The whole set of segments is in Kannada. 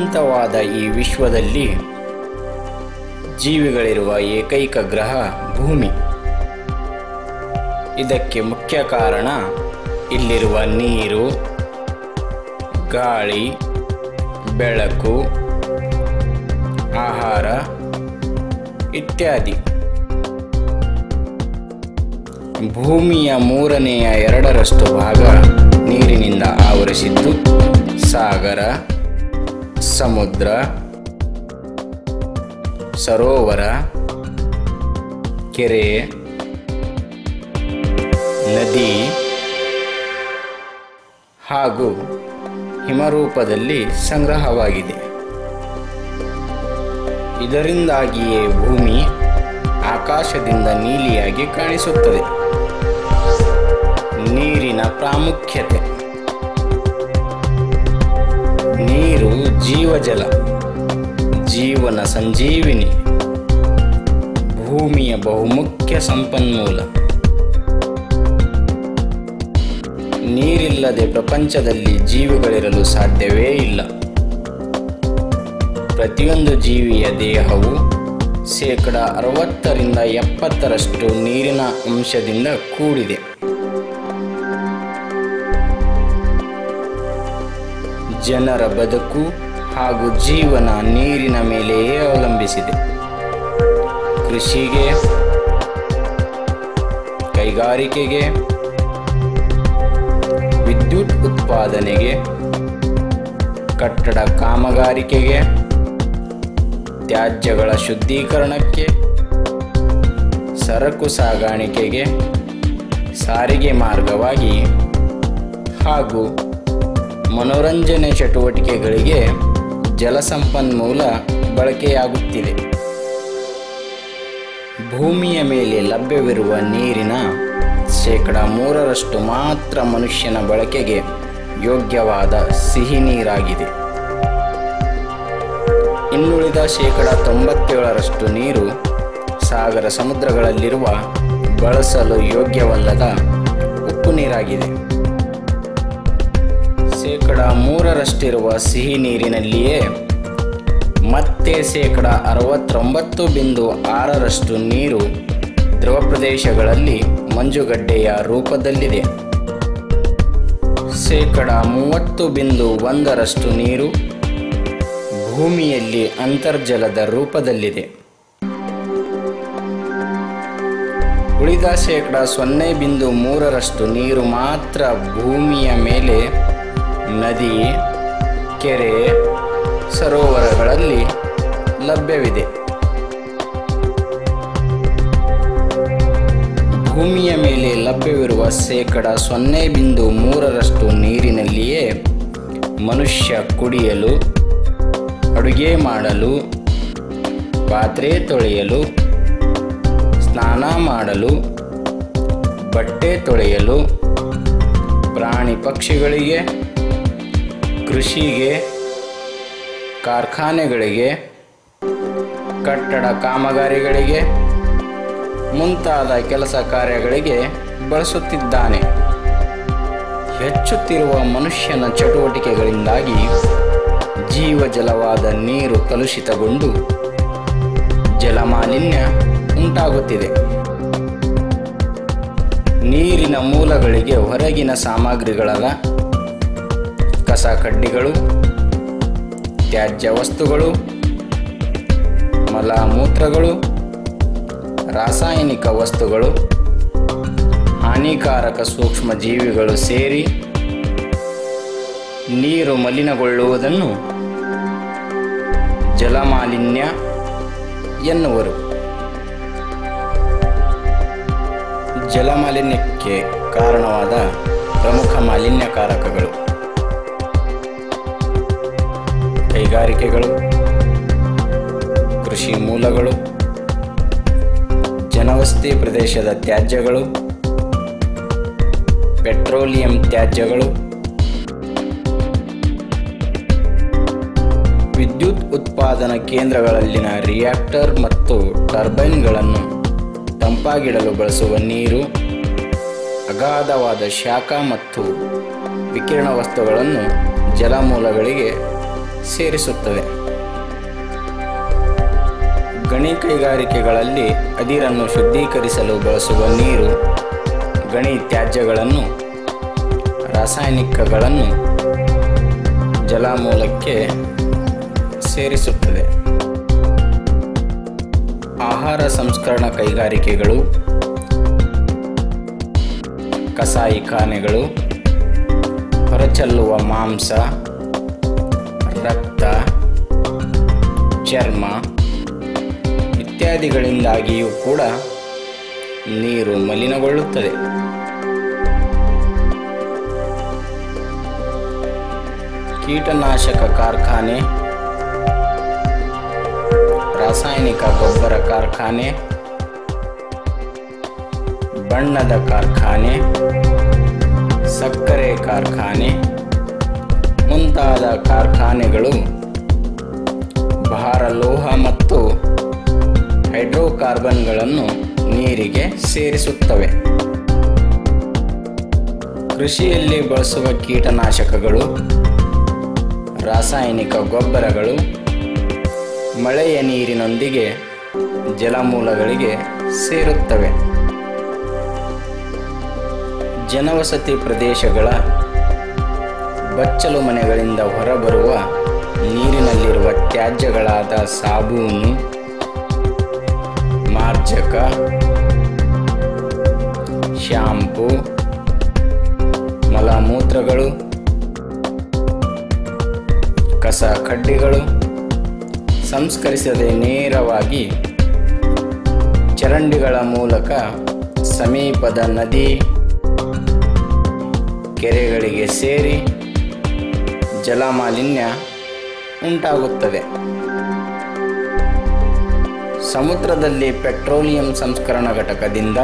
ಅನಂತವಾದ ಈ ವಿಶ್ವದಲ್ಲಿ ಜೀವಿಗಳಿರುವ ಏಕೈಕ ಗ್ರಹ ಭೂಮಿ ಇದಕ್ಕೆ ಮುಖ್ಯ ಕಾರಣ ಇಲ್ಲಿರುವ ನೀರು ಗಾಳಿ ಬೆಳಕು ಆಹಾರ ಇತ್ಯಾದಿ ಭೂಮಿಯ ಮೂರನೆಯ ಎರಡರಷ್ಟು ಭಾಗ ನೀರಿನಿಂದ ಆವರಿಸಿದ್ದು ಸಾಗರ ಸಮುದ್ರ ಸರೋವರ ಕೆರೆ ನದಿ ಹಾಗೂ ಹಿಮರೂಪದಲ್ಲಿ ಸಂಗ್ರಹವಾಗಿದೆ ಇದರಿಂದಾಗಿಯೇ ಭೂಮಿ ಆಕಾಶದಿಂದ ನೀಲಿಯಾಗಿ ಕಾಣಿಸುತ್ತದೆ ನೀರಿನ ಪ್ರಾಮುಖ್ಯತೆ ನೀರು ಜೀವಜಲ ಜೀವನ ಸಂಜೀವಿನಿ ಭೂಮಿಯ ಬಹುಮುಖ್ಯ ಸಂಪನ್ಮೂಲ ನೀರಿಲ್ಲದೆ ಪ್ರಪಂಚದಲ್ಲಿ ಜೀವಿಗಳಿರಲು ಸಾಧ್ಯವೇ ಇಲ್ಲ ಪ್ರತಿಯೊಂದು ಜೀವಿಯ ದೇಹವು ಶೇಕಡ ಅರವತ್ತರಿಂದ ಎಪ್ಪತ್ತರಷ್ಟು ನೀರಿನ ಅಂಶದಿಂದ ಕೂಡಿದೆ ಜನರ ಬದುಕು ಹಾಗೂ ಜೀವನ ನೀರಿನ ಮೇಲೆಯೇ ಅವಲಂಬಿಸಿದೆ ಕೃಷಿಗೆ ಕೈಗಾರಿಕೆಗೆ ವಿದ್ಯುತ್ ಉತ್ಪಾದನೆಗೆ ಕಟ್ಟಡ ಕಾಮಗಾರಿಕೆಗೆ ತ್ಯಾಜ್ಯಗಳ ಶುದ್ಧೀಕರಣಕ್ಕೆ ಸರಕು ಸಾಗಾಣಿಕೆಗೆ ಸಾರಿಗೆ ಮಾರ್ಗವಾಗಿ ಹಾಗೂ ಮನೋರಂಜನೆ ಚಟುವಟಿಕೆಗಳಿಗೆ ಜಲಸಂಪನ್ಮೂಲ ಬಳಕೆಯಾಗುತ್ತಿದೆ ಭೂಮಿಯ ಮೇಲೆ ಲಭ್ಯವಿರುವ ನೀರಿನ ಶೇಕಡ ಮೂರರಷ್ಟು ಮಾತ್ರ ಮನುಷ್ಯನ ಬಳಕೆಗೆ ಯೋಗ್ಯವಾದ ಸಿಹಿ ನೀರಾಗಿದೆ ಇನ್ನುಳಿದ ಶೇಕಡ ತೊಂಬತ್ತೇಳರಷ್ಟು ನೀರು ಸಾಗರ ಸಮುದ್ರಗಳಲ್ಲಿರುವ ಬಳಸಲು ಯೋಗ್ಯವಲ್ಲದ ಉಪ್ಪು ನೀರಾಗಿದೆ ಶೇಕಡ ಮೂರರಷ್ಟಿರುವ ಸಿಹಿ ನೀರಿನಲ್ಲಿಯೇ ಮತ್ತೆ ಶೇಕಡ ಅರವತ್ತೊಂಬತ್ತು ಬಿಂದು ಆರರಷ್ಟು ನೀರು ಧ್ರುವ ಪ್ರದೇಶಗಳಲ್ಲಿ ಮಂಜುಗಡ್ಡೆಯ ರೂಪದಲ್ಲಿದೆ ಶೇಕಡ ಮೂವತ್ತು ಬಿಂದು ಒಂದರಷ್ಟು ನೀರು ಭೂಮಿಯಲ್ಲಿ ಅಂತರ್ಜಲದ ರೂಪದಲ್ಲಿದೆ ಉಳಿದ ಶೇಕಡ ಸೊನ್ನೆ ಬಿಂದು ಮೂರರಷ್ಟು ನೀರು ಮಾತ್ರ ಭೂಮಿಯ ಮೇಲೆ ನದಿ ಕೆರೆ ಸರೋವರಗಳಲ್ಲಿ ಲಭ್ಯವಿದೆ ಭೂಮಿಯ ಮೇಲೆ ಲಭ್ಯವಿರುವ ಶೇಕಡ ಸೊನ್ನೆ ಬಿಂದು ಮೂರರಷ್ಟು ನೀರಿನಲ್ಲಿಯೇ ಮನುಷ್ಯ ಕುಡಿಯಲು ಅಡುಗೆ ಮಾಡಲು ಪಾತ್ರೆ ತೊಳೆಯಲು ಸ್ನಾನ ಮಾಡಲು ಬಟ್ಟೆ ತೊಳೆಯಲು ಪ್ರಾಣಿ ಪಕ್ಷಿಗಳಿಗೆ ಕೃಷಿಗೆ ಕಾರ್ಖಾನೆಗಳಿಗೆ ಕಟ್ಟಡ ಕಾಮಗಾರಿಗಳಿಗೆ ಮುಂತಾದ ಕೆಲಸ ಕಾರ್ಯಗಳಿಗೆ ಬಳಸುತ್ತಿದ್ದಾನೆ ಹೆಚ್ಚುತ್ತಿರುವ ಮನುಷ್ಯನ ಚಟುವಟಿಕೆಗಳಿಂದಾಗಿ ಜೀವಜಲವಾದ ನೀರು ಕಲುಷಿತಗೊಂಡು ಜಲಮಾಲಿನ್ಯ ಉಂಟಾಗುತ್ತಿದೆ ನೀರಿನ ಮೂಲಗಳಿಗೆ ಹೊರಗಿನ ಸಾಮಗ್ರಿಗಳಾದ ಕಸ ಕಡ್ಡಿಗಳು ತ್ಯಾಜ್ಯ ವಸ್ತುಗಳು ಮಲಮೂತ್ರಗಳು ರಾಸಾಯನಿಕ ವಸ್ತುಗಳು ಹಾನಿಕಾರಕ ಸೂಕ್ಷ್ಮ ಜೀವಿಗಳು ಸೇರಿ ನೀರು ಮಲಿನಗೊಳ್ಳುವುದನ್ನು ಜಲಮಾಲಿನ್ಯ ಎನ್ನುವರು ಜಲಮಾಲಿನ್ಯಕ್ಕೆ ಕಾರಣವಾದ ಪ್ರಮುಖ ಮಾಲಿನ್ಯಕಾರಕಗಳು ಕೈಗಾರಿಕೆಗಳು ಕೃಷಿ ಮೂಲಗಳು ಜನವಸತಿ ಪ್ರದೇಶದ ತ್ಯಾಜ್ಯಗಳು ಪೆಟ್ರೋಲಿಯಂ ತ್ಯಾಜ್ಯಗಳು ವಿದ್ಯುತ್ ಉತ್ಪಾದನಾ ಕೇಂದ್ರಗಳಲ್ಲಿನ ರಿಯಾಕ್ಟರ್ ಮತ್ತು ಟರ್ಬೈನ್ಗಳನ್ನು ತಂಪಾಗಿಡಲು ಬಳಸುವ ನೀರು ಅಗಾಧವಾದ ಶಾಖ ಮತ್ತು ವಿಕಿರಣ ವಸ್ತುಗಳನ್ನು ಜಲಮೂಲಗಳಿಗೆ ಸೇರಿಸುತ್ತದೆ ಗಣಿ ಕೈಗಾರಿಕೆಗಳಲ್ಲಿ ಅದಿರನ್ನು ಶುದ್ಧೀಕರಿಸಲು ಬಳಸುವ ನೀರು ಗಣಿ ತ್ಯಾಜ್ಯಗಳನ್ನು ರಾಸಾಯನಿಕಗಳನ್ನು ಜಲಮೂಲಕ್ಕೆ ಸೇರಿಸುತ್ತದೆ ಆಹಾರ ಸಂಸ್ಕರಣಾ ಕೈಗಾರಿಕೆಗಳು ಕಸಾಯಿಖಾನೆಗಳು ಹೊರಚೆಲ್ಲುವ ಮಾಂಸ ರಕ್ತ ಚರ್ಮ ಇತ್ಯಾದಿಗಳಿಂದಾಗಿಯೂ ಕೂಡ ನೀರು ಮಲಿನಗೊಳ್ಳುತ್ತದೆ ಕೀಟನಾಶಕ ಕಾರ್ಖಾನೆ ರಾಸಾಯನಿಕ ಗೊಬ್ಬರ ಕಾರ್ಖಾನೆ ಬಣ್ಣದ ಕಾರ್ಖಾನೆ ಸಕ್ಕರೆ ಕಾರ್ಖಾನೆ ಮುಂತಾದ ಕಾರ್ಖಾನೆಗಳು ಭಾರಲೋಹ ಮತ್ತು ಹೈಡ್ರೋಕಾರ್ಬನ್ಗಳನ್ನು ನೀರಿಗೆ ಸೇರಿಸುತ್ತವೆ ಕೃಷಿಯಲ್ಲಿ ಬಳಸುವ ಕೀಟನಾಶಕಗಳು ರಾಸಾಯನಿಕ ಗೊಬ್ಬರಗಳು ಮಳೆಯ ನೀರಿನೊಂದಿಗೆ ಜಲಮೂಲಗಳಿಗೆ ಸೇರುತ್ತವೆ ಜನವಸತಿ ಪ್ರದೇಶಗಳ ಬಚ್ಚಲು ಮನೆಗಳಿಂದ ಹೊರಬರುವ ನೀರಿನಲ್ಲಿರುವ ತ್ಯಾಜ್ಯಗಳಾದ ಸಾಬೂನು ಮಾರ್ಜಕ ಶ್ಯಾಂಪು ಮಲಮೂತ್ರಗಳು ಕಸ ಕಡ್ಡಿಗಳು ಸಂಸ್ಕರಿಸದೆ ನೇರವಾಗಿ ಚರಂಡಿಗಳ ಮೂಲಕ ಸಮೀಪದ ನದಿ ಕೆರೆಗಳಿಗೆ ಸೇರಿ ಜಲಮಾಲಿನ್ಯ ಉಂಟಾಗುತ್ತದೆ ಸಮುದ್ರದಲ್ಲಿ ಪೆಟ್ರೋಲಿಯಂ ಸಂಸ್ಕರಣಾ ಘಟಕದಿಂದ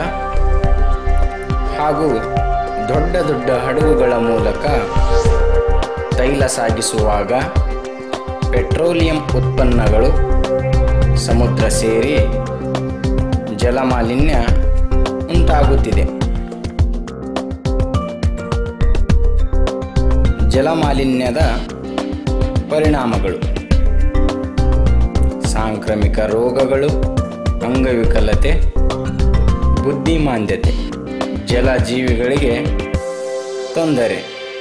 ಹಾಗೂ ದೊಡ್ಡ ದೊಡ್ಡ ಹಡಗುಗಳ ಮೂಲಕ ತೈಲ ಸಾಗಿಸುವಾಗ ಪೆಟ್ರೋಲಿಯಂ ಉತ್ಪನ್ನಗಳು ಸಮುದ್ರ ಸೇರಿ ಜಲಮಾಲಿನ್ಯ ಉಂಟಾಗುತ್ತಿದೆ ಜಲಮಾಲಿನ್ಯದ ಪರಿಣಾಮಗಳು ಸಾಂಕ್ರಾಮಿಕ ರೋಗಗಳು ಅಂಗವಿಕಲತೆ ಬುದ್ಧಿಮಾಂದ್ಯತೆ ಜಲಜೀವಿಗಳಿಗೆ ತೊಂದರೆ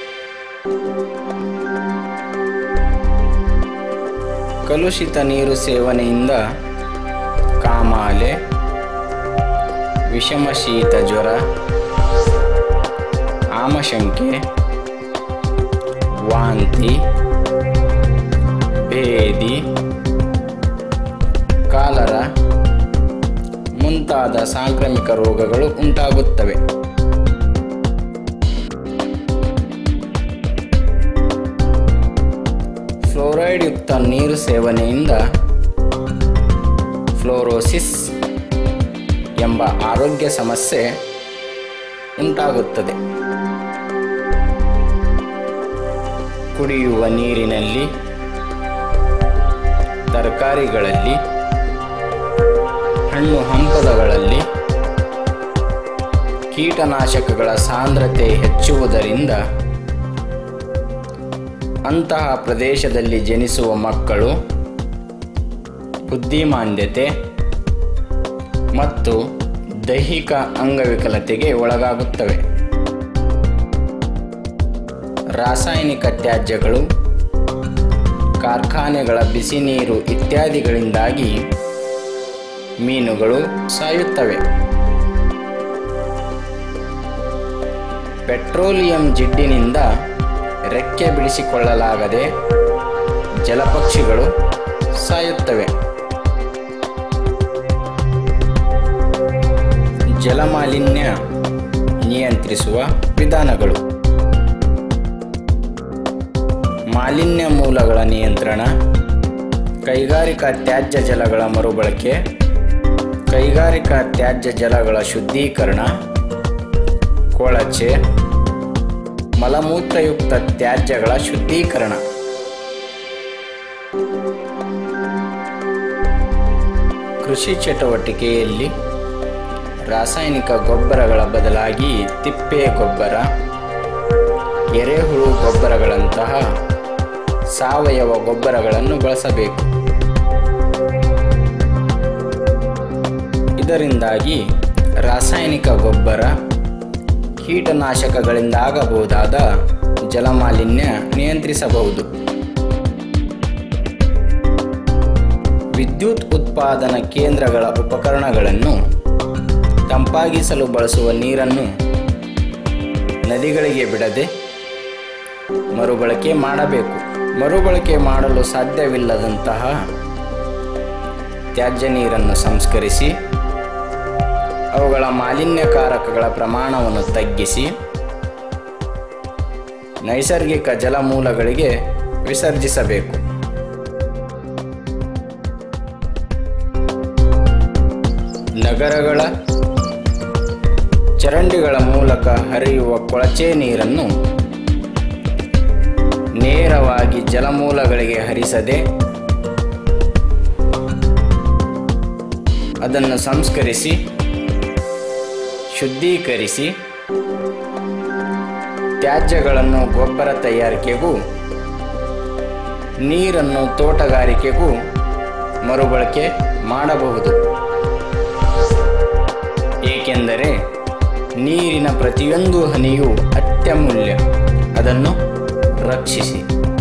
ಕಲುಷಿತ ನೀರು ಸೇವನೆಯಿಂದ ಕಾಮಾಲೆ ವಿಷಮ ಶೀತ ಜ್ವರ ಆಮಶಂಕೆ ವಾಂತಿ ಭೇದಿ ಕಾಲರ ಮುಂತಾದ ಸಾಂಕ್ರಾಮಿಕ ರೋಗಗಳು ಉಂಟಾಗುತ್ತವೆ ಫ್ಲೋರೈಡ್ ಯುಕ್ತ ನೀರು ಸೇವನೆಯಿಂದ ಫ್ಲೋರೋಸಿಸ್ ಎಂಬ ಆರೋಗ್ಯ ಸಮಸ್ಯೆ ಉಂಟಾಗುತ್ತದೆ ಕುಡಿಯುವ ನೀರಿನಲ್ಲಿ ತರಕಾರಿಗಳಲ್ಲಿ ಹಣ್ಣು ಹಂಪಲಗಳಲ್ಲಿ ಕೀಟನಾಶಕಗಳ ಸಾಂದ್ರತೆ ಹೆಚ್ಚುವುದರಿಂದ ಅಂತಹ ಪ್ರದೇಶದಲ್ಲಿ ಜನಿಸುವ ಮಕ್ಕಳು ಬುದ್ಧಿಮಾಂದ್ಯತೆ ಮತ್ತು ದೈಹಿಕ ಅಂಗವಿಕಲತೆಗೆ ಒಳಗಾಗುತ್ತವೆ ರಾಸಾಯನಿಕ ತ್ಯಾಜ್ಯಗಳು ಕಾರ್ಖಾನೆಗಳ ಬಿಸಿ ನೀರು ಇತ್ಯಾದಿಗಳಿಂದಾಗಿ ಮೀನುಗಳು ಸಾಯುತ್ತವೆ ಪೆಟ್ರೋಲಿಯಂ ಜಿಡ್ಡಿನಿಂದ ರೆಕ್ಕೆ ಬಿಡಿಸಿಕೊಳ್ಳಲಾಗದೆ ಜಲಪಕ್ಷಿಗಳು ಸಾಯುತ್ತವೆ ಜಲಮಾಲಿನ್ಯ ನಿಯಂತ್ರಿಸುವ ವಿಧಾನಗಳು ಮಾಲಿನ್ಯ ಮೂಲಗಳ ನಿಯಂತ್ರಣ ಕೈಗಾರಿಕಾ ತ್ಯಾಜ್ಯ ಜಲಗಳ ಮರುಬಳಕೆ ಕೈಗಾರಿಕಾ ತ್ಯಾಜ್ಯ ಜಲಗಳ ಶುದ್ಧೀಕರಣ ಕೊಳಚೆ ಮಲಮೂತ್ರಯುಕ್ತ ತ್ಯಾಜ್ಯಗಳ ಶುದ್ಧೀಕರಣ ಕೃಷಿ ಚಟುವಟಿಕೆಯಲ್ಲಿ ರಾಸಾಯನಿಕ ಗೊಬ್ಬರಗಳ ಬದಲಾಗಿ ತಿಪ್ಪೆ ಗೊಬ್ಬರ ಎರೆಹುಳು ಗೊಬ್ಬರಗಳಂತಹ ಸಾವಯವ ಗೊಬ್ಬರಗಳನ್ನು ಬಳಸಬೇಕು ಇದರಿಂದಾಗಿ ರಾಸಾಯನಿಕ ಗೊಬ್ಬರ ಕೀಟನಾಶಕಗಳಿಂದಾಗಬಹುದಾದ ಜಲಮಾಲಿನ್ಯ ನಿಯಂತ್ರಿಸಬಹುದು ವಿದ್ಯುತ್ ಉತ್ಪಾದನಾ ಕೇಂದ್ರಗಳ ಉಪಕರಣಗಳನ್ನು ತಂಪಾಗಿಸಲು ಬಳಸುವ ನೀರನ್ನು ನದಿಗಳಿಗೆ ಬಿಡದೆ ಮರುಬಳಕೆ ಮಾಡಬೇಕು ಮರುಬಳಕೆ ಮಾಡಲು ಸಾಧ್ಯವಿಲ್ಲದಂತಹ ತ್ಯಾಜ್ಯ ನೀರನ್ನು ಸಂಸ್ಕರಿಸಿ ಅವುಗಳ ಮಾಲಿನ್ಯಕಾರಕಗಳ ಪ್ರಮಾಣವನ್ನು ತಗ್ಗಿಸಿ ನೈಸರ್ಗಿಕ ಜಲಮೂಲಗಳಿಗೆ ವಿಸರ್ಜಿಸಬೇಕು ನಗರಗಳ ಚರಂಡಿಗಳ ಮೂಲಕ ಹರಿಯುವ ಕೊಳಚೆ ನೀರನ್ನು ನೇರವಾಗಿ ಜಲಮೂಲಗಳಿಗೆ ಹರಿಸದೆ ಅದನ್ನು ಸಂಸ್ಕರಿಸಿ ಶುದ್ಧೀಕರಿಸಿ ತ್ಯಾಜ್ಯಗಳನ್ನು ಗೊಬ್ಬರ ತಯಾರಿಕೆಗೂ ನೀರನ್ನು ತೋಟಗಾರಿಕೆಗೂ ಮರುಬಳಕೆ ಮಾಡಬಹುದು ಏಕೆಂದರೆ ನೀರಿನ ಪ್ರತಿಯೊಂದು ಹನಿಯೂ ಅತ್ಯಮೂಲ್ಯ ಅದನ್ನು ರಕ್ಷಿಸಿ